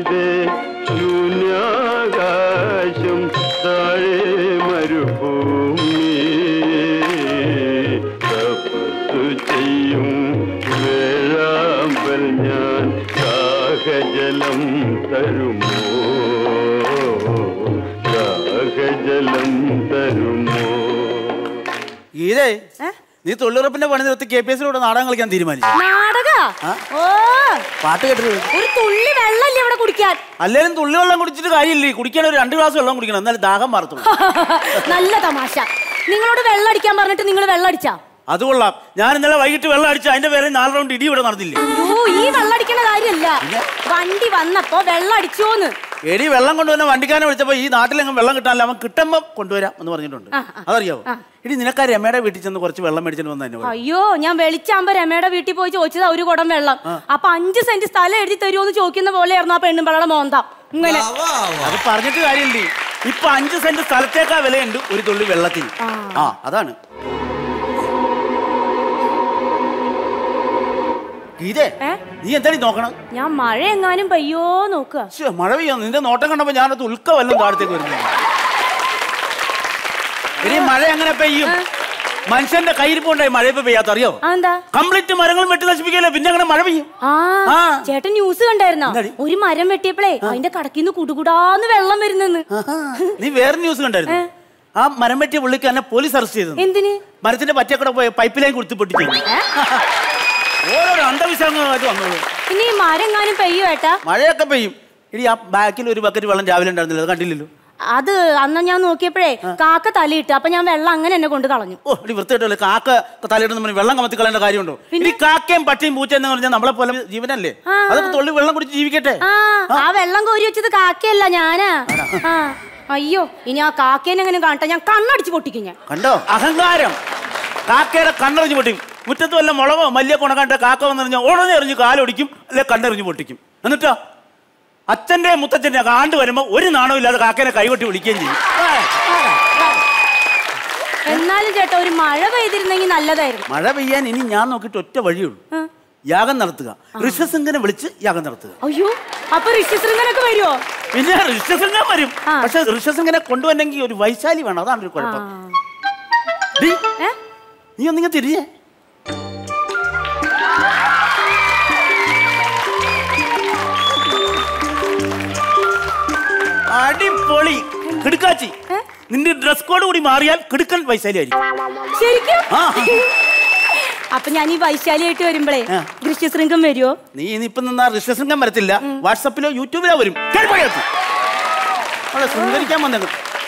ശൂന്യാകാശം താഴെ മരുഭൂമി തപസ്സു ചെയ്യും വേഴാമ്പൽ ഞാൻ ദാഹജലം തരുമോ ദാഹജലം തരുമോ ഗീതേ നീ തൊഴിലുറപ്പിന്റെ പണി നിർത്തി കെ പി എസിലൂടെ നാടകം കളിക്കാൻ തീരുമാനിച്ചു നാടക ഓ പാട്ട് കേട്ടത് ഒരു തുള്ളി വെള്ളല്ലേ ഇവിടെ കുടിക്കാൻ അല്ലേലും തുള്ളി വെള്ളം കുടിച്ചിട്ട് കാര്യമില്ലേ കുടിക്കാൻ ഒരു രണ്ട് ഗ്ലാസ് വെള്ളം കുടിക്കണം എന്നാലും ദാഹം മാറത്തുള്ളൂ നല്ല തമാശ നിങ്ങളോട് വെള്ളം അടിക്കാൻ പറഞ്ഞിട്ട് നിങ്ങൾ വെള്ളം അടിച്ചാ അത് കൊള്ളാം ഞാൻ ഇന്നലെ വൈകിട്ട് വെള്ളം അടിച്ച് അതിന്റെ പേരെ നാല് റൗണ്ട് ഇടി ഇവിടെ നടന്നില്ലേ അയ്യോ ഈ വെള്ളം അടിക്കണ കാര്യല്ല വണ്ടി വന്നപ്പോ വെള്ളം അടിച്ചോന്ന് എടി വെള്ളം കൊണ്ടുവന്ന വണ്ടിക്കാരനെ വിളിച്ചപ്പോ ഈ നാട്ടിലെങ്ങും വെള്ളം കിട്ടാനില്ല അവൻ കിട്ടുമ്പോ കൊണ്ടുവരാം എന്ന് പറഞ്ഞിട്ടുണ്ട് ആ, ആ. അതറിയാവോ എടി നിനക്കാ രമയുടെ വീട്ടിൽ ചെന്ന് കുറച്ച് വെള്ളം മേടിച്ചിട്ട് വന്ന തന്നെ അയ്യോ ഞാൻ വെളിച്ചാകുമ്പോ രമയുടെ വീട്ടിൽ പോയി ചോദിച്ചതാ ഒരു കുടം വെള്ളം അപ്പൊ അഞ്ച് സെന്റ് സ്ഥലം എഴുതി തരുമോന്ന് ചോദിക്കുന്ന പോലെയായിരുന്നു ആ പെണ്ണുമ്പളയുടെ മോന്ത ഇങ്ങനെ അത് പറഞ്ഞിട്ട് കാര്യമില്ലേ ഇപ്പൊ അഞ്ച് സെന്റ് സ്ഥലത്തേക്കാ വിലയുണ്ട് ഒരു തുള്ളി വെള്ളത്തിന് ആ അതാണ് ഗീതേ ഏ? നീ എന്താടി നോക്കണം ഞാൻ മഴ എങ്ങാനും പെയ്യോ നോക്കുക ശ്ശെ, മഴ പെയ്യാ നിന്റെ നോട്ടം കണ്ടപ്പോ ഞാനത് ഉൽക്ക വല്ലതും താഴത്തേക്ക് വരുന്നു ഇനി മഴ എങ്ങനെ പെയ്യും മനുഷ്യന്റെ കയ്യിരിപ്പുണ്ടായി മഴ ഇപ്പൊ പെയ്യാത്ത അറിയോ അതെന്താ കംപ്ലീറ്റ് മരങ്ങൾ വെട്ടി നശിപ്പിക്കല്ലേ പിന്നെ അങ്ങനെ മഴ പെയ്യും ആ ആ. ചേട്ടൻ ന്യൂസ് കണ്ടായിരുന്നോ എന്താടി? ഒരു മരം വെട്ടിയപ്പോഴേ അതിന്റെ കടക്കിന്ന് കുടുകുടാന്ന് വെള്ളം വരുന്നെന്ന് നീ വേറെ ന്യൂസ് കണ്ടായിരുന്നു ആ മരം വെട്ടിയ പുള്ളിക്ക് എന്നെ പോലീസ് അറസ്റ്റ് ചെയ്തു എന്തിന് മരത്തിന്റെ പറ്റക്കൂടെ പോയി പൈപ്പ് ലൈൻ കൊടുത്ത് പൊട്ടിച്ചു ഓരോരോ അന്ധവിശ്വാസങ്ങളായിട്ട് വന്നോളൂ ഇനി ഈ മരം എങ്ങാനും പെയ്യോ ഏട്ടാ മഴയൊക്കെ പെയ്യും ഇനി ആ ബാക്കിൽ ഒരു ബക്കറ്റ് വെള്ളം രാവിലെ ഉണ്ടായിരുന്നില്ല അത് കണ്ടില്ലല്ലോ അത് അന്ന് ഞാൻ നോക്കിയപ്പോഴേ കാക്ക തലയിട്ട് അപ്പൊ ഞാൻ വെള്ളം അങ്ങനെ എന്നെ കൊണ്ട് കളഞ്ഞു ഓ ഇനി വൃത്തിയായിട്ടല്ലേ കാക്ക തലയിടുന്ന പറഞ്ഞ് വെള്ളം കമത്തി കളയേണ്ട കാര്യമുണ്ടോ ഇനി കാക്കയും പട്ടിയും പൂച്ച എന്ന് പറഞ്ഞാൽ നമ്മളെ പോലെ ജീവനല്ലേ അതൊക്കെ തൊള്ളി വെള്ളം കുടിച്ച് ജീവിക്കട്ടെ ആ ആ വെള്ളം കോരി വെച്ചത് കാക്കയല്ല ഞാനാ ആ അയ്യോ ഇനി ആ കാക്കേനെ എങ്ങനെ കാണട്ടെ ഞാൻ കണ്ണടിച്ച് പൊട്ടിക്കും ഞാൻ കണ്ടോ അഹങ്കാരം കാക്കയുടെ കണ്ണെറിഞ്ഞു പൊട്ടിക്കും മുറ്റത്ത് വല്ല മുളകോ മല്ലിയെ കൊണക്കാണ്ട കാക്ക വന്നെറിഞ്ഞാൽ ഉടനെ എറിഞ്ഞ് കാലൊടിക്കും അല്ലെ കണ്ണെറിഞ്ഞു പൊട്ടിക്കും എന്നിട്ടോ അച്ഛന്റെ മുത്തച്ഛന്റെ ആണ്ട് വരുമ്പോ ഒരു നാണവും ഇല്ലാതെ കാക്കേനെ കൈകൊട്ടി വിളിക്കുകയും ചെയ്യും എന്നാലും ചേട്ടാ ഒരു മഴ പെയ്തിരുന്നെങ്കിൽ നല്ലതായിരുന്നു മഴ പെയ്യാൻ ഇനി ഞാൻ നോക്കിയിട്ട് ഒറ്റ വഴിയുള്ളൂ യാഗം നടത്തുക ഋഷസിംഗനെ വിളിച്ച് യാഗം നടത്തുക അയ്യോ അപ്പൊ ഋഷ്യശൃംഗനൊക്കെ വരുമോ പിന്നെ ഋഷസിംഗം വരും ആ. പക്ഷെ ഋഷസിംഗനെ കൊണ്ടുവന്നെങ്കിൽ ഒരു വൈശാലി വേണം അതാണ് ഒരു കുഴപ്പം ഡീ, ഏ നീ ഒന്നിങ്ങനെ തിരിഞ്ഞേ അടിപൊളി കിടുക്കാച്ചി നിന്റെ ഡ്രസ് കോഡ് കൂടി മാറിയാൽ കിടുക്കൻ വൈശാലി ആയിരിക്കും ശരിക്കും ആ. അപ്പൊ ഞാൻ ഈ വൈശാലിയായിട്ട് വരുമ്പളേ ആ. ദൃശ്യശൃംഗം വരുമോ നീ ഇനിയിപ്പം നിന്നാ ഋഷസിംഗം വരത്തില്ല വാട്സപ്പിലോ യൂട്യൂബിലോ വരും കേൾപ്പകത്ത് അവളെ ശൃംഗരിക്കാൻ വന്നത്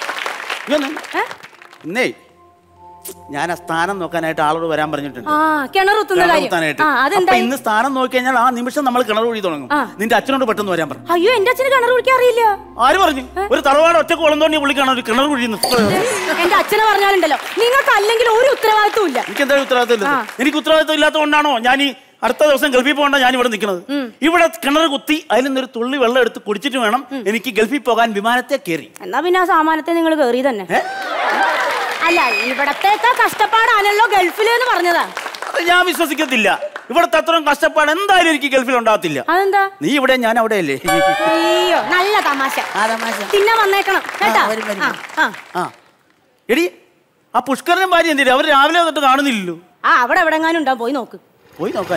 ഇന്നേ ഞാൻ ആ സ്ഥാനം നോക്കാനായിട്ട് ആളോട് വരാൻ പറഞ്ഞിട്ടുണ്ട് ആ കിണറുത്തുന്ന കിണർ കാര്യം കുത്താനായിട്ട്. ആ അപ്പൊ അതെന്താ ഇന്ന് സ്ഥാനം നോക്കി കഴിഞ്ഞാൽ ആ നിമിഷം നമ്മൾ കിണർ കുഴി തുടങ്ങും ആ. നിന്റെ അച്ഛനോട് പെട്ടെന്ന് വരാൻ പറഞ്ഞു അയ്യോ എന്റെ അച്ഛന് കിണർ കുടിക്കാൻ അറിയില്ല ആര് പറഞ്ഞു ഒരു തറവാട് ഒറ്റ കുളന്തോണ്ടി വിളിക്കണം ഒരു കിണർ കുഴി എന്റെ അച്ഛനെ പറഞ്ഞാലുണ്ടല്ലോ നിങ്ങൾക്ക് അല്ലെങ്കിൽ ഒരു ഉത്തരവാദിത്വം ഇല്ല എനിക്ക് എന്താ ഉത്തരവാദിത്വം ഇല്ലത്? ആ. എനിക്ക് ഉത്തരവാദിത്വം ഇല്ലാത്തതുകൊണ്ടാണോ ഞാൻ ഈ അടുത്ത ദിവസം ഗൾഫിൽ പോകണ്ട ഞാൻ ഇവിടെ നിൽക്കുന്നത് ഇവിടെ കിണർ കുത്തി അതിൽ നിന്നൊരു തുള്ളി വെള്ളം എടുത്ത് കുടിച്ചിട്ട് വേണം എനിക്ക് ഗൾഫിൽ പോകാൻ വിമാനത്തെ കയറി എന്നാ പിന്നെ ആ സാമാനത്തെ നിങ്ങൾ കയറി തന്നെ ഏ? അല്ല ഇവിടത്തേക്കാ കഷ്ടപ്പാടാണല്ലോ ഗൾഫിലെന്ന് പറഞ്ഞതാ അത് ഞാൻ വിശ്വസിക്കത്തില്ല ഇവിടുത്തെ അത്രയും കഷ്ടപ്പാട് എന്തായാലും എനിക്ക് ഗൾഫിൽ ഉണ്ടാകത്തില്ല അതെന്താ നീ ഇവിടെ ഞാൻ അവിടെ അല്ലേ അയ്യോ നല്ല തമാശ പിന്നെ വന്നേക്കണം കേട്ടാ വരും, വരും, ആ, ആ. ആ എടി ആ പുഷ്കരനും ഭാര്യ എന്തിനാ അവർ രാവിലെ വന്നിട്ട് കാണുന്നില്ലല്ലോ ആ അവിടെ എവിടെങ്ങാനും ഉണ്ടാവും പോയി നോക്ക് പോയി നോക്കാൻ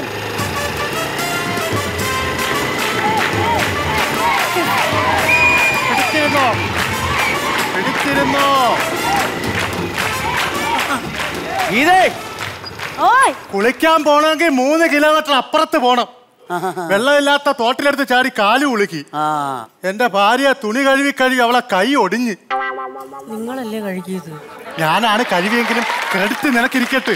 പിടിച്ചിരുന്നോ പിടിച്ചിരുന്നോ ഇതേ ഓയ് കുളിക്കാൻ പോണെങ്കിൽ മൂന്ന് കിലോമീറ്റർ അപ്പുറത്ത് പോണം വെള്ളമില്ലാത്ത തോട്ടിലെടുത്ത് ചാടി കാല് കുളുക്കി ആ എന്റെ ഭാര്യ തുണി കഴുകി കഴുകി അവളെ കൈ ഒടിഞ്ഞ് നിങ്ങളല്ലേ കഴുകിയത് ഞാനാണ് കഴുകിയെങ്കിലും ക്രെഡിറ്റ് നിനക്കിരിക്കട്ടെ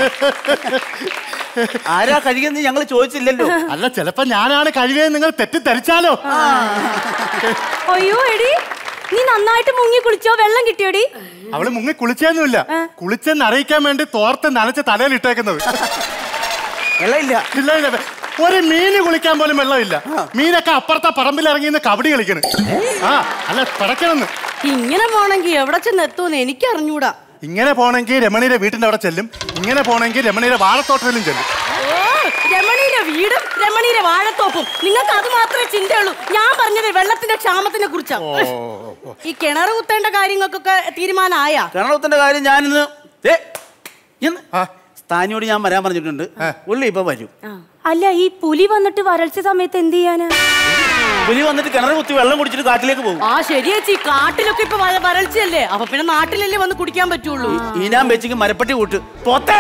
ആരാ കഴിയുന്നത് ഞങ്ങൾ ചോദിച്ചില്ലല്ലോ അല്ല ചിലപ്പോ ഞാനാണ് കഴുകിയത് നിങ്ങൾ തെറ്റിദ്ധരിച്ചാലോ അയ്യോ എടി നീ നന്നായിട്ട് മുങ്ങി കുളിച്ചോ വെള്ളം കിട്ടിയോടി അവള് മുങ്ങി കുളിച്ചൊന്നുമില്ല കുളിച്ചെന്ന് അറിയിക്കാൻ വേണ്ടി തോർത്ത് നനച്ച് തലയിൽ ഇട്ടേക്കുന്നത് വെള്ളമില്ല ഇല്ല ഇല്ല ഒരു മീന് കുളിക്കാൻ പോലും വെള്ളമില്ല മീനൊക്കെ അപ്പുറത്തെ പറമ്പിൽ ഇറങ്ങി കബഡി കളിക്കണ് ആ അല്ല പടക്കണെന്ന് ഇങ്ങനെ പോണെങ്കി എവിടെ ചെന്ന് എത്തുമെന്ന് എനിക്ക് അറിഞ്ഞൂടാ ഇങ്ങനെ പോണെങ്കിൽ രമണിയുടെ വീട്ടിന്റെ അവിടെ ചെല്ലും ഇങ്ങനെ പോണെങ്കിൽ രമണിയുടെ വാഴത്തോട്ടത്തിലും ചെല്ലും ഓ രമണിയുടെ വീടും രമണിയുടെ വാഴത്തോപ്പും നിങ്ങൾക്ക് അത് മാത്രമേ ചിന്തയുള്ളൂ ഞാൻ പറഞ്ഞത് വെള്ളത്തിന്റെ ക്ഷാമത്തിനെ കുറിച്ചാ ഈ കിണർ കുത്തേണ്ട കാര്യങ്ങൾക്കൊക്കെ തീരുമാനമായാ കേരളത്തിന്റെ കാര്യം ഞാനിന്ന് ദേ, ഇന്ന് ആ. സ്ഥാനിയോട് ഞാൻ വരാൻ പറഞ്ഞിട്ടുണ്ട് പുള്ളി ഇപ്പൊ വരും അല്ല ഈ പുലി വന്നിട്ട് വരൾച്ച സമയത്ത് എന്ത് ചെയ്യാനാ പുലി വന്നിട്ട് കിണർ കുത്തി വെള്ളം കുടിച്ചിട്ട് കാട്ടിലേക്ക് പോകും ആ ശരിയേച്ചി കാട്ടിലൊക്കെ ഇപ്പൊ വ- വരൾച്ചയല്ലേ അപ്പൊ പിന്നെ നാട്ടിലല്ലേ വന്ന് കുടിക്കാൻ പറ്റുള്ളൂ ഈനാൻ വെച്ചിക്ക് മരപ്പട്ടി കൂട്ട് പോത്തെ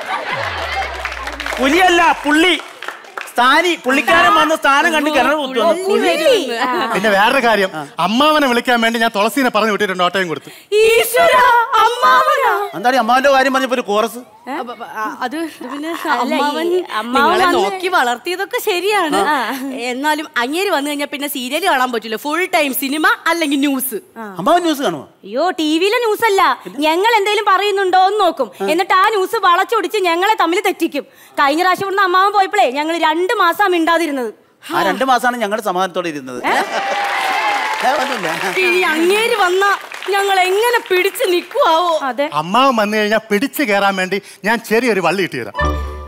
പുലിയല്ല പുള്ളി സ്ഥാനി പുള്ളിക്കാരൻ വന്ന് സ്ഥാനം കണ്ട് കിണർ കുത്തി വന്നു പിന്നെ വേറൊരു കാര്യം അമ്മാവനെ വിളിക്കാൻ വേണ്ടി ഞാൻ തുളസീനെ പറഞ്ഞു വിട്ടിട്ടുണ്ട് ഓട്ടയും കൊടുത്ത് ഈശ്വര അമ്മാവനാ എന്താണ് ഈ അമ്മാവന്റെ കാര്യം പറഞ്ഞപ്പോ ഒരു കോറസ് അപ്പൊ, ആ, അത് ഇത് പിന്നെ അല്ല, ഈ അമ്മാവൻ അമ്മാവൻ നിങ്ങളെ വന്ന് നോക്കി വളർത്തിയതൊക്കെ ശരിയാണ് എന്നാലും അങ്ങേര് വന്നു കഴിഞ്ഞാൽ പിന്നെ സീരിയൽ കാണാൻ പറ്റില്ല ഫുൾ ടൈം സിനിമ അല്ലെങ്കിൽ ന്യൂസ് അമ്മാവൻ ന്യൂസ് കാണുമോ അയ്യോ ടി വിയിലെ ന്യൂസ് അല്ല ഞങ്ങൾ എന്തെങ്കിലും പറയുന്നുണ്ടോ എന്ന് നോക്കും എന്നിട്ട് ആ ന്യൂസ് വളച്ചൊടിച്ച് ഞങ്ങളെ തമ്മിൽ തെറ്റിക്കും കഴിഞ്ഞ പ്രാവശ്യം ഇവിടുന്ന് അമ്മാവൻ പോയപ്പോഴേ ഞങ്ങൾ രണ്ട് മാസം മിണ്ടാതിരുന്നത് ആ രണ്ടു മാസമാണ് ഞങ്ങളുടെ സമാധാനത്തോടെ ഇരുന്നത് ഏ, ഒന്നുമില്ല. ഇനി അങ്ങേര് വന്ന ഞങ്ങൾ എങ്ങനെ പിടിച്ചു നിക്കുവാവോ അതെ അമ്മാവൻ വന്നു കഴിഞ്ഞാൽ പിടിച്ചു കയറാൻ വേണ്ടി ഞാൻ ചെറിയൊരു വള്ളി ഇട്ട് തരാം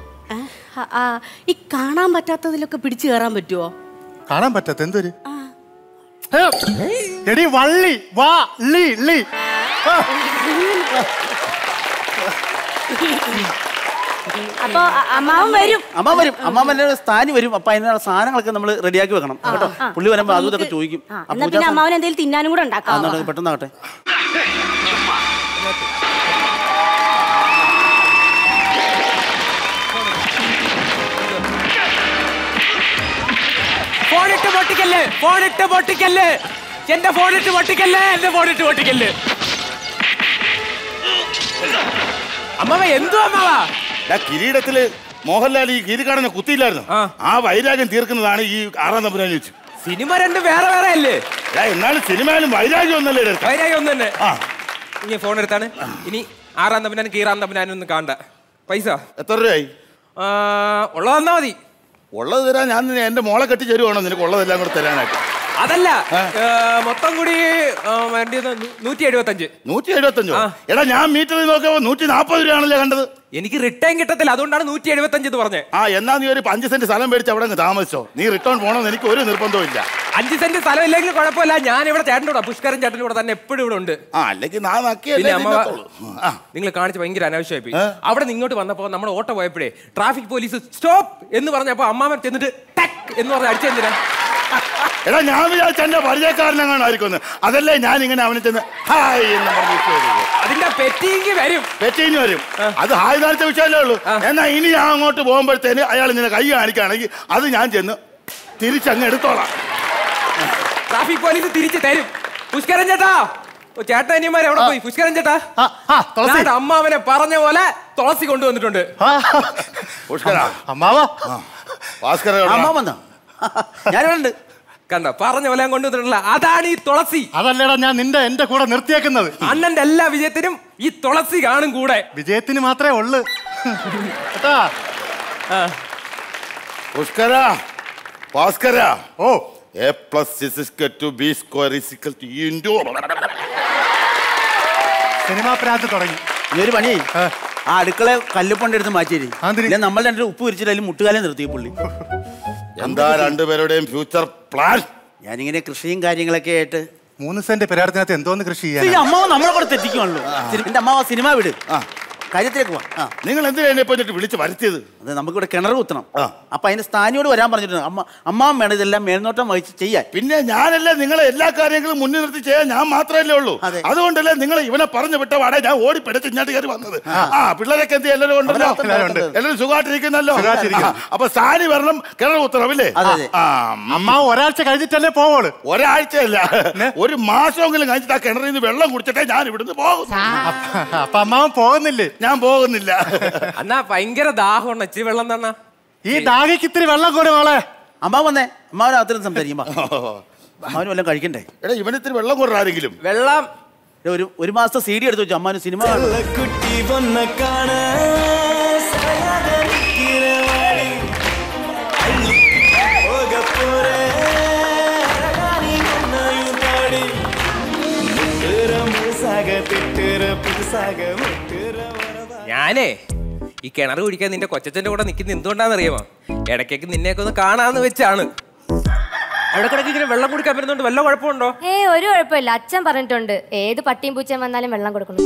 ഈ കാണാൻ പറ്റാത്തതിലൊക്കെ പിടിച്ചു കയറാൻ പറ്റുമോ കാണാൻ പറ്റാത്ത എന്തൊരു ഹേ, എടി വള്ളി വാ ലി ലി ആ, അപ്പൊ അ- അമ്മാവൻ വരും അമ്മ വരും അമ്മാവന്റെ സ്ഥാനി വരും അപ്പൊ അതിനുള്ള സാധനങ്ങളൊക്കെ നമ്മൾ റെഡിയാക്കി വെക്കണം കേട്ടോ പുള്ളി വരുമ്പോ അതും ഇതൊക്കെ ചോദിക്കും ആ, ആ എന്നാ പൂജാ പിന്നെ സാധനം- അമ്മാവൻ എന്തെങ്കിലും തിന്നാനും കൂടെ ആ, ഉണ്ടാക്കാം എന്നാ പെട്ടെന്നാകട്ടെ ഫോണിട്ട് പൊട്ടിക്കല്ലേ ഫോണിട്ട് പൊട്ടിക്കല്ലേ എന്റെ ഫോണിട്ട് പൊട്ടിക്കല്ലേ എന്റെ ഫോണിട്ട് പൊട്ടിക്കല്ലേ അമ്മവ എന്തു അമ്മവ ആ കിരീടത്തില് മോഹൻലാൽ ഈ കിരീടനെ കുത്തിയില്ലായിരുന്നു ആ. ആ വൈരാഗ്യം തീർക്കുന്നതാണ് ഈ ആറാം തമ്പുരാൻ ചോദിച്ചു സിനിമ രണ്ട് വേറെ വേറെ അല്ലേ എന്നാലും സിനിമയിലും വൈരാഗ്യം ഒന്നല്ലേ എടുക്കാം വൈരാഗ്യം ഒന്ന് തന്നെ ആ ഇനി ഫോൺ എടുത്താണ് ഇനി ആറാം തമ്പനാനും കീറാം തമ്പനാനും ഒന്നും കാണണ്ട പൈസ എത്ര രൂപയായി ആ, ഉള്ളത് തന്നാ മതി ഉള്ളത് തരാൻ ഞാൻ നിന്നെ എന്റെ മോളെ കെട്ടി തരുവാണോ നിനക്ക് ഉള്ളതെല്ലാം കൂടെ തരാനായിട്ട് അതല്ല ഏ, മൊത്തം കൂടി ആ, വേണ്ടിയത് നൂ- നൂറ്റി എഴുപത്തഞ്ച് നൂറ്റി എഴുപത്തഞ്ചോ ആ. എടാ ഞാൻ മീറ്ററിൽ നോക്കിയപ്പോ നൂറ്റി നാൽപ്പത് രൂപയാണല്ലേ കണ്ടത് എനിക്ക് റിട്ടേൺ കിട്ടത്തില്ല അതുകൊണ്ടാണ് നൂറ്റി എഴുപത്തഞ്ച് എന്ന് പറഞ്ഞത് ആ എന്നാ നീ ഒരു അഞ്ച് സെന്റ് സ്ഥലം മേടിച്ച് അവിടെ അങ്ങ് താമസിച്ചോ നീ റിട്ടേൺ പോകണമെന്ന് എനിക്ക് ഒരു നിർബന്ധവും ഇല്ല അഞ്ച് സെന്റ് സ്ഥലം ഇല്ലെങ്കിൽ കുഴപ്പമില്ല ഞാൻ ഇവിടെ ചേട്ടൻ്റെ കൂടെ പുഷ്കരൻ ചേട്ടൻ്റെ കൂടെ തന്നെ എപ്പോഴും ഇവിടെ ഉണ്ട് ആ അല്ലെങ്കിൽ നാ പിന്നെ നക്കിയല്ലേ അമ്മ തിന്നത്തുള്ളൂ. ആ നിങ്ങൾ കാണിച്ച് ഭയങ്കര അനാവശ്യമായി പോയി ഏ? അവിടെ നിന്ന് ഇങ്ങോട്ട് വന്നപ്പോ നമ്മുടെ ഓട്ടോ പോയപ്പോഴേ ട്രാഫിക് പോലീസ് സ്റ്റോപ്പ് എന്ന് പറഞ്ഞപ്പോ അമ്മാമൻ ചെന്നിട്ട് ടക്ക് എന്ന് പറഞ്ഞ് അടിച്ചെന്തിനാ എടാ ഞാൻ വിചാരിച്ച എന്റെ പരിചയക്കാരനെങ്ങാണ് ആയിരിക്കും അതല്ലേ ഞാൻ ഇങ്ങനെ അവനെ ചെന്ന് ഹായ് എന്ന് പറഞ്ഞു വിളിച്ചത്. അതിന്റെ പെറ്റിങ് വരും പെറ്റിന് വരും അത് ഹായ്ദാനത്തെ വിഷയമല്ലേ ഉള്ളൂ എന്നാ ഇനി ഞാൻ അങ്ങോട്ട് പോകുമ്പോഴത്തേന് അയാൾ ഇങ്ങനെ കൈ കാണിക്കുകയാണെങ്കിൽ അത് ഞാൻ ചെന്ന് തിരിച്ചങ്ങ് എടുത്തോളാം ട്രാഫിക് പോലീസ് തിരിച്ചു തരും പുഷ്കരൻ ചേട്ടാ ഓ, ചേട്ടാ അനിയന്മാരെ എവിടെ പോയി പുഷ്കരൻ ചേട്ടാ ആ, ആ, തുളസി ഞാൻ അമ്മാവനെ പറഞ്ഞ പോലെ തുളസി കൊണ്ടുവന്നിട്ടുണ്ട് ആ, പുഷ്കരാ അമ്മാവാ ഭാസ്കര അമ്മ വന്നോ ഞാനിവിടെ ഉണ്ട് കണ്ട പറഞ്ഞ പോലെ ഞാൻ കൊണ്ടുവന്നിട്ടുള്ള അതാണ് ഈ തുളസി അതല്ലേടാ ഞാൻ നിന്റെ എന്റെ കൂടെ നിർത്തിയേക്കുന്നത് അണ്ണന്റെ എല്ലാ വിജയത്തിനും ഈ തുളസി കാണും കൂടെ വിജയത്തിന് മാത്രമേ ഉള്ളു കേട്ടാ പുഷ്കര ഭാസ്കര ഓ A plus two B square is equal to into cinema പ്രാന്ത് തുടങ്ങി നീ ഒരു പണിയായി ആ. ആ അടുക്കള കല്ലുപ്പണ്ട് എടുത്ത് മാറ്റിയേരി അതെന്തിന്? ഇല്ല നമ്മൾ രണ്ടു ഉപ്പ് വിരിച്ചിട്ട് അതിൽ മുട്ടുകാലം നിർത്തി പുള്ളി എന്താ രണ്ടുപേരുടെയും ഫ്യൂച്ചർ പ്ലാൻ ഞാനിങ്ങനെ കൃഷിയും കാര്യങ്ങളൊക്കെ ആയിട്ട് മൂന്ന് സെന്റ് പെരാടത്തിനകത്ത് എന്തോന്ന് കൃഷി ഈ ചെയ്യാൻ അമ്മാവ് നമ്മളെ കൂടെ തെറ്റിക്കുവാണല്ലോ എന്റെ അമ്മാവ സിനിമ വിട് കാര്യത്തിലേക്ക് പോവാം ആ നിങ്ങൾ എന്തിനാ എന്നെ ഇപ്പൊ ഇങ്ങോട്ട് വിളിച്ച് വരുത്തിയത് അത് നമുക്കിവിടെ കിണർ കുത്തണം ആ. അപ്പൊ അതിന് സ്ഥാനിയോട് വരാൻ പറഞ്ഞിട്ടുണ്ട് അമ്മ അമ്മാവൻ വേണം ഇതെല്ലാം മേൽനോട്ടം വഹിച്ച് ചെയ്യാൻ പിന്നെ ഞാനല്ലേ നിങ്ങളെ എല്ലാ കാര്യങ്ങളും മുന്നിൽ നിർത്തി ചെയ്യാൻ ഞാൻ മാത്രമല്ലേ ഉള്ളൂ അതെ. അതുകൊണ്ടല്ലേ നിങ്ങൾ ഇവനെ പറഞ്ഞു വിട്ട പാടെ ഞാൻ ഓടി പെടുത്ത് ഇങ്ങോട്ട് കയറി വന്നത് ആ പിള്ളേരൊക്കെ എന്ത് എല്ലാവരും ഉണ്ടല്ലോ എല്ലാവരും ഉണ്ട്. എല്ലാവരും സുഖമായിട്ടിരിക്കുന്നല്ലോ സുഖമായിട്ടിരിക്കുന്നു. ആ, അപ്പൊ സാനി വരണം കിണർ കുത്തണമില്ലേ അതെ, അതെ. ആ അമ്മാവ് ഒരാഴ്ച കഴിഞ്ഞിട്ടല്ലേ പോവോള് ഒരാഴ്ചയല്ല ഒരു മാസമെങ്കിലും കഴിച്ചിട്ട് ആ കിണറിൽ നിന്ന് വെള്ളം കുടിച്ചിട്ടേ ഞാൻ ഇവിടുന്ന് പോകും അപ്പൊ അമ്മാവൻ പോകുന്നില്ലേ ഞാൻ പോകുന്നില്ല അന്നാ ഭയങ്കര ദാഹമാണ് ഇച്ചിരി വെള്ളം തന്നാ ഈ ദാഹിക്ക് ഇത്തിരി വെള്ളം കൂടെ മോളെ അമ്മാവൻ വന്നേ അമ്മാവൻ അത്രയും സംസാരിക്കുമ്പോ അമ്മാവന് വല്ലതും കഴിക്കണ്ടേ എടാ ഇവനിത്തിരി വെള്ളം കൊടു ആരെങ്കിലും വെള്ളം ദേ ഒരു ഒരു മാസത്തെ സി ഡി എടുത്ത് വെച്ചു അമ്മാവന് സിനിമ കാണണം. കുട്ടി പൊന്ന കാണ സലകരിക്കിറവാടി ಹೋಗ ಪೋರೆ ಅರಗಾನಿ ನನ್ನಯು ಪಾಡಿ ಮುಟ್ಟರ ಮುಸಾಗ ತಿಟ್ಟರ ಪುಸ ഞാനേ ഈ കിണർ കുടിക്കാൻ നിന്റെ കൊച്ചച്ഛന്റെ കൂടെ നിൽക്കുന്ന എന്തുകൊണ്ടാണെന്നറിയാമോ ഇടയ്ക്കൊക്കെ നിന്നെയൊക്കെ ഒന്ന് കാണാന്ന് വെച്ചാണ് ഇടയ്ക്കിടയ്ക്ക് ഇങ്ങനെ വെള്ളം കുടിക്കാൻ വരുന്നോണ്ട് വല്ല കുഴപ്പമുണ്ടോ ഏ ഒരു കുഴപ്പമില്ല അച്ഛൻ പറഞ്ഞിട്ടുണ്ട് ഏത് പട്ടിയും പൂച്ചയും വന്നാലും വെള്ളം കൊടുക്കണം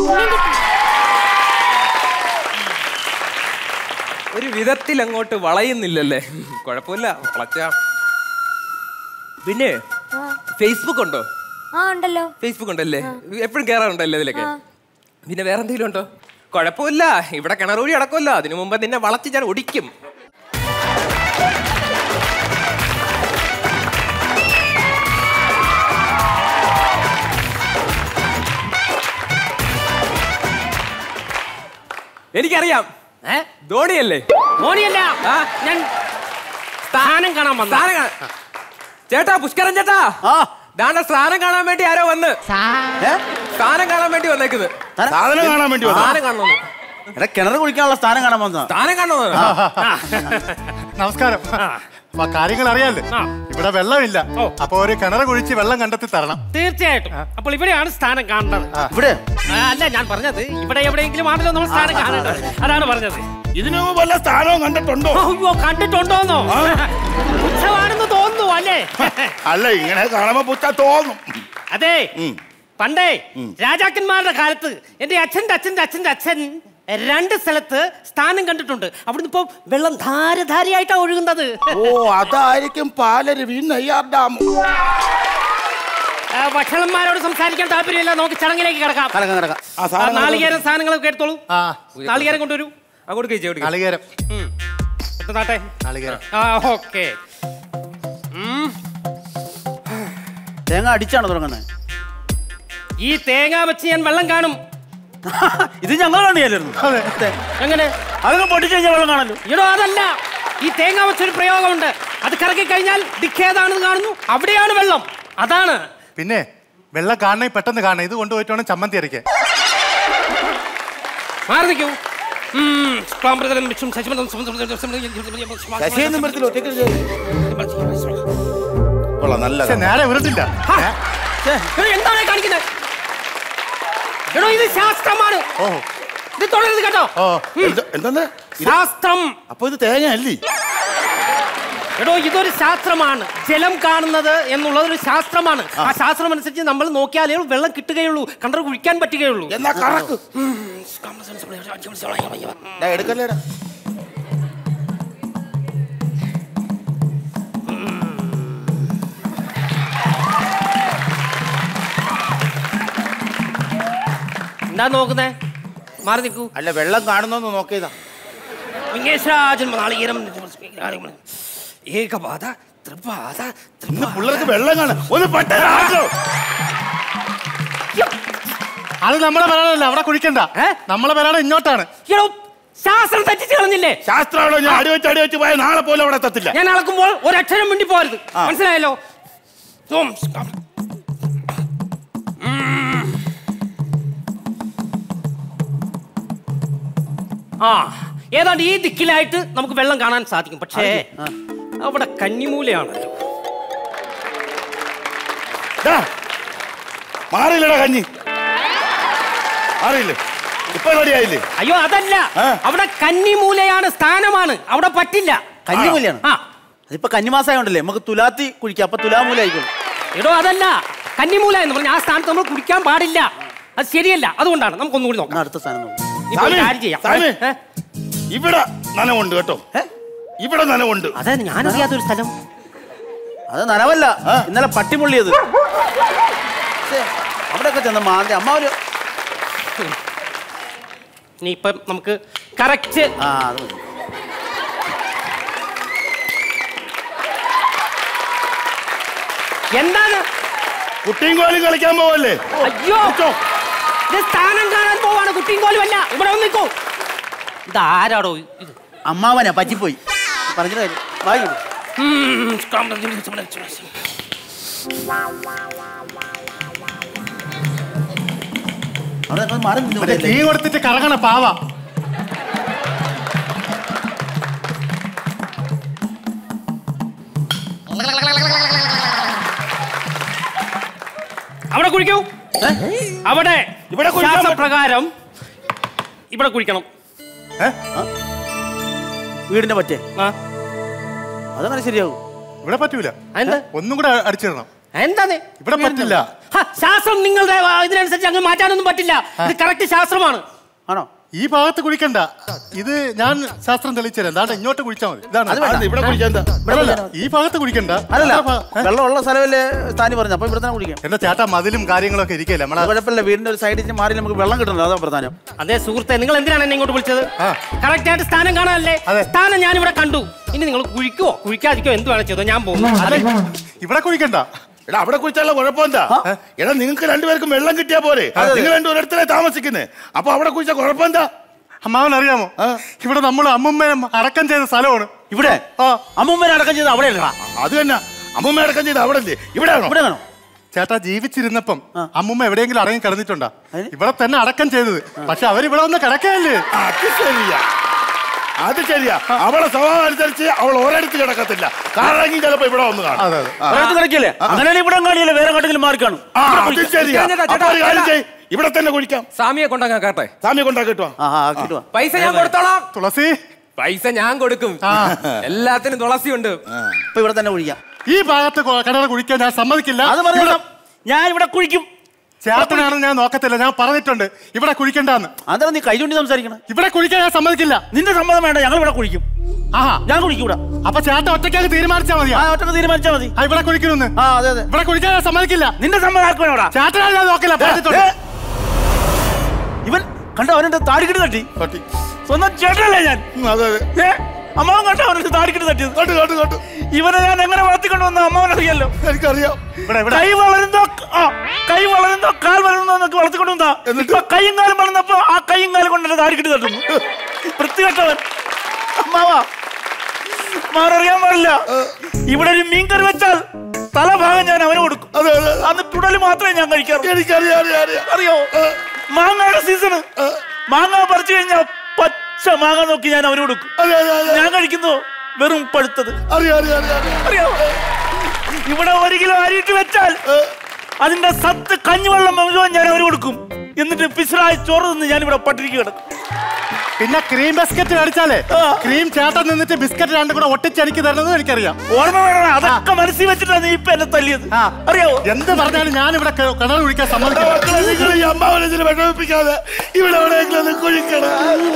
ഒരു വിധത്തിൽ അങ്ങോട്ട് വളയുന്നില്ലല്ലേ കുഴപ്പമില്ല വളച്ച പിന്നെ ആ. ഫേസ്ബുക്ക് ഉണ്ടോ ആ ഉണ്ടല്ലോ ഫേസ്ബുക്ക് ഉണ്ടല്ലേ എപ്പോഴും കയറാറുണ്ടല്ലേ ഇതിലൊക്കെ പിന്നെ വേറെ എന്തെങ്കിലും ഉണ്ടോ കുഴപ്പമില്ല ഇവിടെ കിണറൂടി അടക്കമല്ലോ അതിനു മുമ്പ് നിന്നെ വളച്ച് ഞാൻ ഒടിക്കും എനിക്കറിയാം ഏ? ധോണിയല്ലേ ധോണിയല്ല ആ? ഞാൻ സ്ഥാനം കാണാൻ വന്ന സ്ഥാനം കാണാൻ ചേട്ടാ പുഷ്കരൻ ചേട്ടാ ആ ദാണ്ട സ്ഥാനം കാണാൻ വേണ്ടി ആരോ വന്ന് ഏ? സ്ഥാനം കാണാൻ വേണ്ടി വന്നേക്കുന്നത് സാധനം കാണാൻ വേണ്ടി വന്നോ? സ്ഥാനം കാണണമെന്ന് എടാ കിണർ കുടിക്കാനുള്ള സ്ഥാനം കാണാൻ വന്നതാ സ്ഥാനം കാണണമെന്ന് നമസ്കാരം അപ്പൊ കാര്യങ്ങൾ അറിയാല്ലേ ഇവിടെ വെള്ളമില്ല അപ്പൊ ഒരു കിണർ കുഴിച്ച് വെള്ളം കണ്ടെത്തി തരണം തീർച്ചയായിട്ടും അപ്പോൾ ഇവിടെയാണ് സ്ഥാനം കാണേണ്ടത് ഇവിടെ ആ, അല്ല ഞാൻ പറഞ്ഞത് ഇവിടെ എവിടെയെങ്കിലും ആണല്ലോ നമ്മൾ സ്ഥാനം കാണേണ്ടത് അതാണ് പറഞ്ഞത് ഇതിനു മുമ്പ് വല്ല സ്ഥാനവും കണ്ടിട്ടുണ്ടോ അയ്യോ കണ്ടിട്ടുണ്ടോന്നോ ഉത്സവാണെന്ന് തോന്നുന്നു അല്ലേ അല്ല ഇങ്ങനെ കാണുമ്പോ പുച്ച തോന്നും അതെ ഉം. പണ്ടേ രാജാക്കന്മാരുടെ കാലത്ത് എന്റെ അച്ഛന്റെ അച്ഛന്റെ അച്ഛന്റെ അച്ഛൻ രണ്ട് സ്ഥലത്ത് സ്ഥാനം കണ്ടിട്ടുണ്ട് അവിടുന്ന് ഇപ്പൊ വെള്ളം ധാരധാരയായിട്ടാ ഒഴുകുന്നത് ഓ അതായിരിക്കും പാലരുവി നെയ്യാർ ഡാം ആ, ഭക്ഷണന്മാരോട് സംസാരിക്കാൻ താല്പര്യമില്ല നമുക്ക് ചടങ്ങിലേക്ക് കിടക്കാം കടക്കാം കടക്കാം ആ ആ, സാധനം നാളികേരം സാധനങ്ങളൊക്കെ എടുത്തോളൂ ആ നാളികേരം കൊണ്ടുവരൂ ആ കൊടുക്കേ കൊടുക്കേ നാളികേരം ഉം. എടുത്തതാട്ടെ നാളികേരം ആ ഓക്കെ തേങ്ങ അടിച്ചാണ് തുടങ്ങുന്നത് ഈ തേങ്ങ വെച്ച് ഞാൻ വെള്ളം കാണും ഇത് ഞങ്ങൾ കണ്ടില്ലായിരുന്നു എങ്ങനെ അതൊക്കെ പൊട്ടിച്ച് കഴിഞ്ഞാൽ വെള്ളം കാണല്ലോ ഇടോ അതല്ല ഈ തേങ്ങ വെച്ചൊരു പ്രയോഗമുണ്ട് അത് കറക്കി കഴിഞ്ഞാൽ ദിക്കേതാണെന്ന് കാണുന്നു അവിടെയാണ് വെള്ളം അതാണ് പിന്നെ വെള്ളം കാണണേ പെട്ടെന്ന് കാണണം ഇത് കൊണ്ടുപോയിട്ട് വേണം ചമ്മന്തി അരയ്ക്കാൻ മാറി നിൽക്കൂ ഉം, ക്ലാമ്പ്രതലം വിഷും ശശിമന്തം ശശിയെന്നും വരത്തില്ല ഒറ്റയ്ക്ക് കൊള്ളാം നല്ല പക്ഷെ നേരെ ഉരുട്ടില്ല ഹാ. എടോ, എന്താണ് ഈ കാണിക്കുന്നത് എടോ ഇത് ശാസ്ത്രമാണ് ഓ ഇത് തുടരുത് കേട്ടോ ഓ എന്തെന്ന് ശാസ്ത്രം അപ്പൊ ഇത് തേങ്ങ അല്ലേ എടോ ഇതൊരു ശാസ്ത്രമാണ് ജലം കാണുന്നത് എന്നുള്ളത് ഒരു ശാസ്ത്രമാണ് ആ ശാസ്ത്രം അനുസരിച്ച് നമ്മൾ നോക്കിയാലേ വെള്ളം കിട്ടുകയുള്ളൂ കണ്ടർ കുഴിക്കാൻ പറ്റുകയുള്ളൂ എന്നാ കറക്ക് ദാ എടുക്കല്ലേടാ എന്താ നോക്കുന്നേ മാറി നിൽക്കൂ അല്ല വെള്ളം കാണുന്നോന്ന് നോക്കിയതാ വിഘ്നേശ്വരാജന്മ നാളികേരം ഏകപാത ത്രിപാത ഇന്ന് പിള്ളേർക്ക് വെള്ളം കാണാം ഒന്ന് പെട്ടെന്ന് അത് നമ്മളെ പേരാണല്ലോ അവിടെ കുഴിക്കണ്ട ഏ? നമ്മളെ പേരാണ് ഇങ്ങോട്ടാണ് എടോ ശാസ്ത്രം തെറ്റിച്ച് കളഞ്ഞില്ലേ ശാസ്ത്രമാണോ ഞാൻ അടിവെച്ച് അടിവെച്ച് പോയ നാളെ പോലും അവിടെ എത്തത്തില്ല ഞാൻ അളക്കുമ്പോൾ ഒരക്ഷരം മിണ്ടി പോരുത് മനസ്സിലായല്ലോ ഓം സ്കാം. ഉം. ആ ഏതാണ്ട് ഈ ദിക്കിലായിട്ട് നമുക്ക് വെള്ളം കാണാൻ സാധിക്കും പക്ഷേ അവിടെ കന്നിമൂലയാണല്ലോ ദാ, മാറിയില്ലടാ കഞ്ഞി മാറിയില്ലേ ഇപ്പൊ റെഡിയായില്ലേ അയ്യോ അതല്ല ആ. അവിടെ കന്നിമൂലയാണ് സ്ഥാനമാണ് അവിടെ പറ്റില്ല കഞ്ഞിമൂലയാണ് ആ അതിപ്പോ കന്നിമാസമായോണ്ടല്ലേ നമുക്ക് തുലാത്തി കുഴിക്കാം അപ്പൊ തുലാമൂല ആയിക്കോളും എടോ അതല്ല കന്നിമൂല എന്ന് പറഞ്ഞാൽ ആ സ്ഥാനത്ത് നമ്മൾ കുടിക്കാൻ പാടില്ല അത് ശരിയല്ല അതുകൊണ്ടാണ് നമുക്കൊന്നുകൂടി നോക്കാം എന്നാ അടുത്ത സ്ഥാനം നോക്കാം ഇനിയിപ്പോ ഒരു സാമി, കാര്യം ചെയ്യാം സാമി. ഏ? ഇവിടെ നനവുണ്ട് കേട്ടോ ഇവിടെ നനവുണ്ട് അതെ ഞാനറിയാത്തൊരു സ്ഥലം അത് നനവല്ല ഇന്നലെ പട്ടിമുള്ളിയത് ശ്ശേ, അവിടെയൊക്കെ ചെന്ന മാന്തി അമ്മ ഒരു ഇനി ഇപ്പം നമുക്ക് കറക്റ്റ് ആ അത് മതി. എന്താണ് കുട്ടിയും കോലും കളിക്കാൻ പോവല്ലേ അയ്യോ ഇത് സ്ഥാനം കാണാൻ പോവാണ് കുട്ടിയും കോലും അല്ല ഇവിടെ ഒന്ന് നിൽക്കൂ ഇത് ആരാടോ ഇത് അമ്മാവനാ പറ്റിപ്പോയി പറഞ്ഞിട്ട് കാര്യം വായിക്കും ഉം, അവിടെ ഞങ്ങൾ മാറി നിന്നു മറ്റേ പോലെയല്ലേ? കീ കൊടുത്തിട്ട് കറങ്ങണ പാവ അവിടെ കുഴിക്കൂ അവിടെ ഇവിടെ കുഴിക്കാൻ പറ്റും. പ്രകാരം ഇവിടെ കുഴിക്കണം ഏ? വീടിന്റെ പറ്റേ ആ അതങ്ങനെ ശരിയാവും ഇവിടെ പറ്റൂല എന്താ ഒന്നും കൂടെ അടിച്ചിടണം എന്താണ് ഇവിടെ പറ്റില്ല ഹ, ശാസ്ത്രം നിങ്ങളുടെ ആ, ഇതിനനുസരിച്ച് അങ്ങ് മാറ്റാനൊന്നും പറ്റില്ല ഇത് കറക്റ്റ് ശാസ്ത്രമാണ് ആണോ ഈ ഭാഗത്ത് കുഴിക്കണ്ട ഇത് ഞാൻ ശാസ്ത്രം തെളിയിച്ചുതരാം ദാണ്ട ഇങ്ങോട്ട് കുഴിച്ചാൽ മതി ഇതാണ് അത് വേണ്ട. ഇവിടെ കുഴിച്ചാ എന്താ ഇവിടെയല്ല, ഈ ഭാഗത്ത് കുഴിക്കണ്ട അല്ലല്ല ആ ഭാ- ഏ? വെള്ളമുള്ള സ്ഥലമല്ലേ സ്ഥാനി പറഞ്ഞു അപ്പൊ ഇവിടെ തന്നെ കുടിക്കാം എന്റെ ചേട്ടാ മതിലും കാര്യങ്ങളൊക്കെ ഇരിക്കല്ലേ അത് നമ്മളെ കുഴപ്പമില്ല വീടിന്റെ ഒരു സൈഡിൽ മാറി നമുക്ക് വെള്ളം കിട്ടണല്ലോ അതാ പ്രധാനം അതെ സുഹൃത്തെ നിങ്ങൾ എന്തിനാണ് എന്നെ ഇങ്ങോട്ട് വിളിച്ചത് ആ. കറക്റ്റ് ആയിട്ട് സ്ഥാനം കാണാനല്ലേ അതെ. സ്ഥാനം ഞാൻ ഇവിടെ കണ്ടു ഇനി നിങ്ങൾ കുഴിക്കോ കുഴിക്കാതിരിക്കോ എന്ത് വേണം ചെയ്തോ ഞാൻ പോകും അതെ ഇവിടെ കുഴിക്കണ്ട എടാ അവിടെ കുഴിച്ചുള്ള കുഴപ്പം എന്താ എടാ നിങ്ങൾക്ക് രണ്ടുപേർക്കും വെള്ളം കിട്ടിയാ പോരെ നിങ്ങൾ രണ്ടുപേരടുത്തല്ലേ താമസിക്കുന്നത് അപ്പൊ അവിടെ കുഴിച്ച കുഴപ്പം എന്താ അമ്മാവൻ അറിയാമോ ഇവിടെ നമ്മൾ അമ്മുമ്മയും അടക്കം ചെയ്ത സ്ഥലമാണ് ഇവിടെ ആ അമ്മൂമ്മനെ അടക്കം ചെയ്ത് അവിടെ അല്ലടാ അത് തന്നെ അമ്മൂമ്മ അടക്കം ചെയ്ത് അവിടെ അല്ലേ ഇവിടെയാണോ ഇവിടെ വേണോ ചേട്ടാ ജീവിച്ചിരുന്നപ്പം അമ്മുമ്മ എവിടെയെങ്കിലും അടങ്ങി കിടന്നിട്ടുണ്ടാ അതിന്? ഇവിടെ തന്നെ അടക്കം ചെയ്തത് പക്ഷെ അവരിവിടെ വന്ന് കിടക്കയല്ലേ അത് ശരിയാ അത് ശരിയാ അവളെ സ്വഭാവം അനുസരിച്ച് അവൾ ഒരിടത്ത് കിടക്കത്തില്ല കാരണം ചിലപ്പോ ഇവിടെ വന്ന് കാണും അതെ അതെ ഒരിടത്ത് കിടക്കില്ലേ അങ്ങനെയാണെങ്കിൽ ഇവിടെ കാണിയല്ലേ വേറെ കണ്ടെങ്കിലും മാറി കാണും ആ ഇവിടെ അത് കുഴിക്കാം. ശരിയാ ചേട്ടാ, ചേട്ടാ, അപ്പൊ ഒരു കാര്യം ചേട്ടാ. ചെയ്യ് ഇവിടെ തന്നെ കുഴിക്കാം സ്വാമിയെ കൊണ്ടങ്ങ് കേട്ടെ സാമി കൊണ്ടാക്കിട്ടോ ആ ആ ആക്കിയിട്ട് വാ. പൈസ ഞാൻ കൊടുത്തോളാം തുളസി പൈസ ഞാൻ കൊടുക്കും ആ. എല്ലാത്തിനും തുളസി ഉണ്ട് ഇപ്പൊ ഇവിടെ തന്നെ കുഴിക്കാം ഈ ഭാഗത്ത് കൊ- കിണർ കുഴിക്കാൻ ഞാൻ സമ്മതിക്കില്ല അത് പറഞ്ഞ ഇവിടെ- ഞാൻ ഇവിടെ കുഴിക്കും ചേട്ടനാണെന്ന് ഞാൻ നോക്കത്തില്ല ഞാൻ പറഞ്ഞിട്ടുണ്ട് ഇവിടെ കുഴിക്കണ്ടെന്ന് അതാണ് നീ കൈ ചൂണ്ടി സംസാരിക്കണം ഇവിടെ കുഴിക്കാൻ ഞാൻ സമ്മതിക്കില്ല നിന്റെ സമ്മതം വേണ്ട ഞങ്ങൾ ഇവിടെ കുഴിക്കും ആഹാ ഞാൻ കുഴിക്കും ഇവിടെ അപ്പൊ ചേട്ടൻ ഒറ്റയ്ക്കാക്ക് തീരുമാനിച്ചാ മതിയാ ആ ഒറ്റക്ക് തീരുമാനിച്ചാൽ മതി ആ ഇവിടെ കുഴിക്കണമെന്ന് ആ അതെ അതെ ഇവിടെ കുഴിക്കാൻ ഞാൻ സമ്മതിക്കില്ല നിന്റെ സമ്മതം ആർക്ക് വേണോടാ ചേട്ടനാണ് ഞാൻ നോക്കില്ല പറഞ്ഞിട്ടുണ്ട് ഏ, ഇവൻ കണ്ടോ അവനെന്റെ താടിക്കിട്ട് തട്ടി തട്ടി സ്വന്തം ചേട്ടനല്ലേ ഞാൻ ഉം, അതെ അതെ ഏ അമ്മാവൻ കണ്ടോ അവന്റെ താടിക്കിട്ട് തട്ടിയത് കേട്ടു കേട്ടു കേട്ടു ഇവനെ ഞാൻ എങ്ങനെ വളർത്തിക്കൊണ്ടു വന്ന അമ്മാവൻ അറിയാലോ എനിക്കറിയാം ഇവിടെ ഇവിടെ കൈ വളരുന്നോ ആ കൈ വളരുന്നോ കാൽ വളരുന്നോ എന്നൊക്കെ വളർത്തിക്കൊണ്ടു വന്നാ എന്നിട്ട്? ഇപ്പൊ കൈയും കാലും വളർന്നപ്പോ ആ കൈയും കാലും കൊണ്ട് എന്നെ താടിക്കിട്ട് തട്ടുന്നു വൃത്തികെട്ടവൻ അമ്മാവാ മാററിയാൻ പാടില്ല ഇവിടെ ഒരു മീൻ കറി വെച്ചാൽ തലഭാഗം ഞാൻ അവന് കൊടുക്കും അതെ അതെ അന്ന് തുടല് മാത്രമേ ഞാൻ കഴിക്കാറുള്ളൂ എനിക്കറിയാം അറിയാം അറിയാം അറിയോ മാങ്ങയുടെ സീസണ് മാങ്ങ പറിച്ചു കഴിഞ്ഞാൽ പച്ച മാങ്ങ നോക്കി ഞാൻ അവന് കൊടുക്കും അതെ അതെ അതെ ഞാൻ കഴിക്കുന്നു വെറും പഴുത്തത് അറിയാം അറിയാം അറിയാം അറിയാം അറിയോ ഇവിടെ ഒരു കിലോ അരിയിട്ട് വെച്ചാൽ അതിന്റെ സത്ത് കഞ്ഞിവെള്ളം മുഴുവൻ ഞാൻ അവന് കൊടുക്കും എന്നിട്ട് പിസ്രായി ചോറ് നിന്ന് ഞാൻ ഇവിടെ പട്ടിരിക്ക് കിടക്കും പിന്നെ ക്രീം ബിസ്ക്കറ്റ് മേടിച്ചാലേ ആ. ക്രീം ചേട്ടൻ നിന്നിട്ട് ബിസ്ക്കറ്റ് രണ്ടും കൂടെ ഒട്ടിച്ച് എനിക്ക് തരുന്നത് എനിക്കറിയാം ഓർമ്മ വേണം അതൊക്കെ മനസ്സിൽ വെച്ചിട്ടാണ് നീ ഇപ്പൊ എന്നെ തല്ലിയത് ആ. അറിയാവോ എന്ത് പറഞ്ഞാലും ഞാൻ ഇവിടെ കിണർ കുഴിക്കാൻ സമ്മതിക്കില്ല മക്കളെ നിങ്ങൾ ഈ അമ്മാവനെ ഇതിൽ വിഷമിപ്പിക്കാതെ ഇവിടെ എവിടെയെങ്കിലും ഒന്ന് കുഴിക്കണം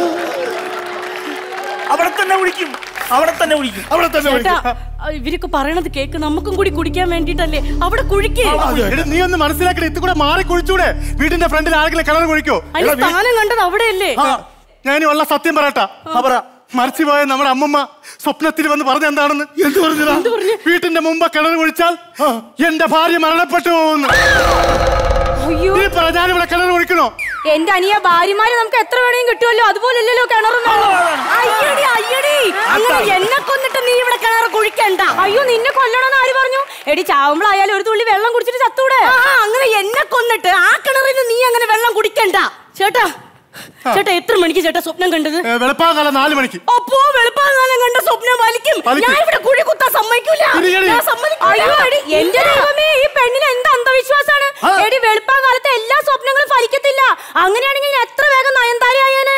അവിടെ തന്നെ വിളിക്കും അവിടെ തന്നെ വിളിക്കും അവിടെ തന്നെ ചേട്ടാ വിളിക്കും. ഇവരൊക്കെ പറയണത് കേക്ക് നമുക്കും കൂടി കുടിക്കാൻ വേണ്ടിട്ടല്ലേ അവിടെ കുഴിക്കേ എടി, നീ ഒന്ന് മനസ്സിലാക്കി ഇത് കൂടെ മാറി കുഴിച്ചൂടെ വീടിന്റെ ഫ്രണ്ടിൽ ആരെങ്കിലും കിണർ കുഴിക്കോ അതിന് സ്ഥാനം കണ്ടത് അവിടെയല്ലേ ഞാൻ ഇനി ഉള്ള സത്യം പറയട്ടാ പറ മരിച്ചുപോയ നമ്മുടെ അമ്മമ്മ സ്വപ്നത്തിൽ വന്ന് പറഞ്ഞ എന്താണെന്ന് എന്ത് പറഞ്ഞതാ വീട്ടിന്റെ മുമ്പ് കിണർ കുഴിച്ചാൽ എന്റെ ഭാര്യ മരണപ്പെട്ടു പോകുന്നു അയ്യോ നീ പറ ഞാനിവിടെ കിണർ കുഴിക്കണോ എന്റെ അനിയ ഭാര്യമാര് നമുക്ക് എത്ര വേണേലും കിട്ടുമല്ലോ അതുപോലല്ലല്ലോ കിണറും അയ്യടി അയ്യടി അങ്ങനെ എന്നെ കൊന്നിട്ട് നീ ഇവിടെ കിണർ കുഴിക്കണ്ട അയ്യോ നിന്നെ കൊല്ലണമെന്ന് ആര് പറഞ്ഞു എടി ചാവുമ്പോഴായാലും ഒരു തുള്ളി വെള്ളം കുടിച്ചിട്ട് ചത്തൂടെ ആ അങ്ങനെ എന്നെ കൊന്നിട്ട് ആ കിണറിൽ നിന്ന് നീ അങ്ങനെ വെള്ളം കുടിക്കണ്ട ചേട്ടാ ചേട്ടാ എത്ര മണിക്ക് ചേട്ടാ സ്വപ്നം കണ്ടത് ഏ, വെളുപ്പാകാലം നാല് മണിക്ക് അപ്പോ വെളുപ്പാകാലം കണ്ട സ്വപ്നം വലിക്കും വലിക്കും. ഞാൻ ഇവിടെ കുഴി കുത്താൻ സമ്മതിക്കൂല ഇരിക്കടി. ഞാൻ സമ്മതിക്കൂല. അയ്യോ എടി എന്റെ ദൈവമേ ഈ പെണ്ണിന് എന്ത് അന്ധവിശ്വാസാണ് എടി വെളുപ്പാൻ കാലത്തെ എല്ലാ സ്വപ്നങ്ങളും ഫലിക്കത്തില്ല അങ്ങനെയാണെങ്കിൽ ഞാൻ എത്ര വേഗം നയൻതാരയായേനെ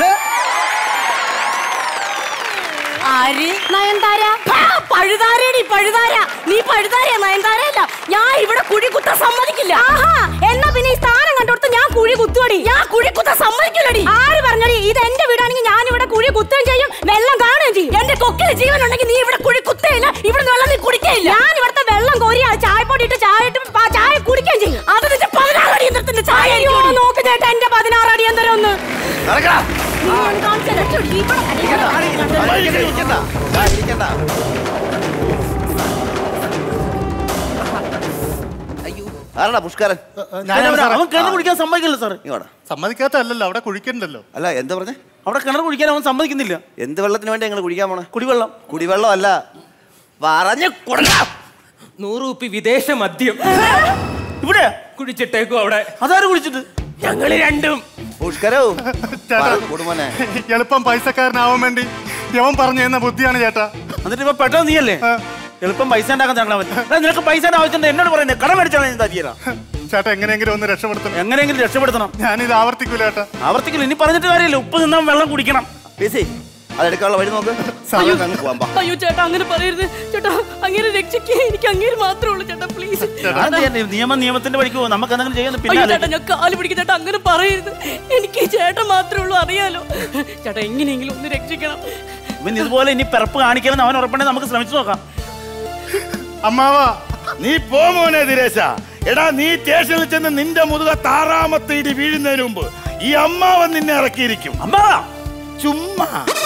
ആര് നയൻതാര ആ, പഴുതാരേടി പഴുതാര നീ പഴുതാരയാ നയൻതാരയല്ല ഞാൻ ഇവിടെ കുഴി കുത്താൻ സമ്മതിക്കില്ല ആഹാ എന്നാ പിന്നെ ഈ സ്ഥാനം കണ്ടോടത്ത് ഞാൻ കുഴി കുത്തുവടി ഞാൻ കുഴി കുത്താൻ സമ്മതിക്കില്ലടി ആര് പറഞ്ഞടി ഇത് എന്റെ വീടാണെങ്കിൽ ഞാൻ ഇവിടെ കുഴി കുത്തുകയും ചെയ്യും വെള്ളം കാണുകയും ചെയ്യും എന്റെ കൊക്കിന് ജീവൻ ഉണ്ടെങ്കിൽ നീ ഇവിടെ കുഴി കുത്തേയില്ല ഇവിടെ വെള്ളം നീ കുടിക്കയില്ല ഞാൻ ഇവിടുത്തെ വെള്ളം കോരി ആ ചായപ്പൊടി ഇട്ട് ചായ ഇട്ട് പ- ചായ കുടിക്കുകയും ചെയ്യും അത് നിന്റെ പതിനാറ് അടിയന്തരത്തിന്റെ ചായ അയ്യോ ആയിരിക്കുമെടി. നോക്ക് ചേട്ടാ എന്റെ പതിനാറ് അടിയന്തരം ഒന്ന് നടക്കടാ. നീ ഒന്ന് കാണിച്ച് തരാം. ചുടി, ഇവിടെ ആരാടാ പുഷ്കാരൻ ഞാനാണ് സാറേ. അവൻ കിണർ കുടിക്കാൻ സമ്മതിക്കില്ല സാറ് ഇങ്ങോട്ടാ സമ്മതിക്കാത്തല്ലോ അവിടെ കുഴിക്കണ്ടല്ലോ അല്ല എന്താ പറഞ്ഞേ അവിടെ കിണർ കുടിക്കാൻ അവൻ സമ്മതിക്കുന്നില്ല എന്ത് വെള്ളത്തിന് വേണ്ടി ഞങ്ങൾ കുടിക്കാൻ പോണേ കുടിവെള്ളം കുടിവെള്ളം അല്ല പറഞ്ഞു കൊടുക്കാം നൂറ് കുപ്പി വിദേശ മദ്യം ഇവിടെ കുടിച്ചിട്ടേക്കും അവിടെ അതാര് കുടിച്ചിട്ട് ഞങ്ങള് രണ്ടും പുഷ്കരോ ചേട്ടാ കുടുംബനെ എളുപ്പം പൈസക്കാരനാവാൻ വേണ്ടി യവൻ പറഞ്ഞു തന്ന ബുദ്ധിയാണ് ചേട്ടാ എന്നിട്ട് ഇപ്പൊ പെട്ടെന്ന് നീയല്ലേ ആ. എളുപ്പം പൈസ ഉണ്ടാക്കാൻ തരണം അവൻ എടാ, നിനക്ക് പൈസ ആവശ്യമുണ്ട് എന്നോട് പറയുന്നത് കടം മേടിച്ചാണ് ഞാൻ തരിയല്ല ചേട്ടാ എങ്ങനെയെങ്കിലും ഒന്ന് രക്ഷപ്പെടുത്തണം എങ്ങനെയെങ്കിലും രക്ഷപ്പെടുത്തണം ഞാനിത് ആവർത്തിക്കൂല ചേട്ടാ ആവർത്തിക്കില്ല ഇനി പറഞ്ഞിട്ട് കാര്യമില്ല ഉപ്പ് നിന്നാൻ വെള്ളം കുടിക്കണം പേസി അതെടുക്കാനുള്ള വഴി നോക്ക് അയ്യോ. അങ്ങ് പോവാം ബാ. അയ്യോ ചേട്ടാ അങ്ങനെ പറയരുത് ചേട്ടാ അങ്ങനെ രക്ഷിക്കേ എനിക്ക് അങ്ങനെ മാത്രമേ ഉള്ളൂ ചേട്ടാ പ്ലീസ് അത് തന്നെ, നിയമം നിയമത്തിന്റെ വഴിക്ക് പോകും നമുക്ക് എന്തെങ്കിലും ചെയ്യാൻ അയ്യോ പിന്നെ ചേട്ടാ ഞാൻ കാല് പിടിക്കും ചേട്ടാ അങ്ങനെ പറയരുത് എനിക്ക് ഈ ചേട്ടൻ മാത്രമേ ഉള്ളൂ അറിയാലോ ചേട്ടാ എങ്ങനെയെങ്കിലും ഒന്ന് രക്ഷിക്കണം ഇവൻ ഇതുപോലെ ഇനി പിറപ്പ് കാണിക്കലെന്ന് അവൻ ഉറപ്പുണ്ടെങ്കിൽ നമുക്ക് ശ്രമിച്ചു നോക്കാം അമ്മാവാ നീ പോ മോനെ ദിരേശ എടാ നീ സ്റ്റേഷനിൽ ചെന്ന് നിന്റെ മുതുക താറാമത്തെ ഇടി വീഴുന്നതിന് മുമ്പ് ഈ അമ്മാവൻ നിന്നെ ഇറക്കിയിരിക്കും അമ്മാ ചുമ്മാ